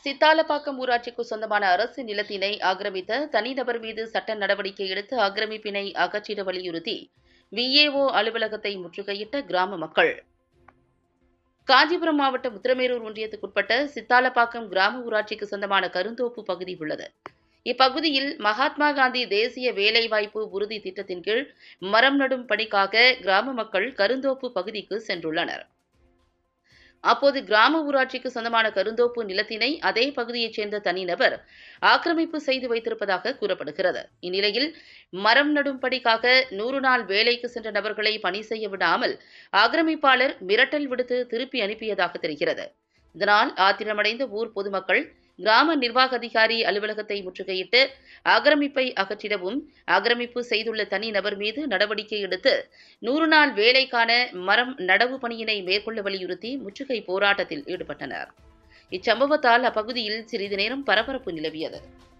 சித்தாலப்பாக்கம் ஊராட்சிக்கு சொந்தமான அரசு நிலத்தினை ஆக்கிரமித்த தனிநபர் மீது சட்ட நடவடிக்கை எடுத்து ஆக்கிரமிப்பினை அகற்றிட வலியுறுத்தி விஏஓ அலுவலகத்தை முற்றுகையிட்ட கிராம மக்கள் காஞ்சிபுரம் மாவட்டம் உத்திரமேரூர் ஒன்றியத்துக்குட்பட்ட சித்தாலப்பாக்கம் கிராம ஊராட்சிக்கு சொந்தமான கருந்தோப்பு பகுதி உள்ளது இப்பகுதியில் மகாத்மா காந்தி தேசிய வேலைவாய்ப்பு உறுதி திட்டத்தின் கீழ் மரம் நடும் பணிக்காக கிராம மக்கள் கருந்தோப்பு பகுதிக்கு சென்றுள்ளனர் அப்போது கிராம ஊராட்சிக்கு சொந்தமான கருந்தோப்பு நிலத்தினை அதே பகுதியைச் சேர்ந்த தனிநபர் ஆக்கிரமிப்பு செய்து வைத்திருப்பதாக கூறப்படுகிறது இந்நிலையில் மரம் நடும் பணிக்காக நூறு நாள் வேலைக்கு சென்ற நபர்களை பணி செய்ய விடாமல் ஆக்கிரமிப்பாளர் மிரட்டல் விடுத்து திருப்பி அனுப்பியதாக தெரிகிறது இதனால் ஆத்திரமடைந்த ஊர் பொதுமக்கள் கிராம நிர்வாக அதிகாரி அலுவலகத்தை முற்றுகையிட்டு ஆக்கிரமிப்பை அகற்றிடவும் ஆக்கிரமிப்பு செய்துள்ள தனி நபர் மீது நடவடிக்கை எடுத்து நூறு நாள் வேலைக்கான மரம் நடவு பணியினை மேற்கொள்ள வலியுறுத்தி முற்றுகை போராட்டத்தில் ஈடுபட்டனர் இச்சம்பவத்தால் அப்பகுதியில் சிறிது நேரம் பரபரப்பு நிலவியது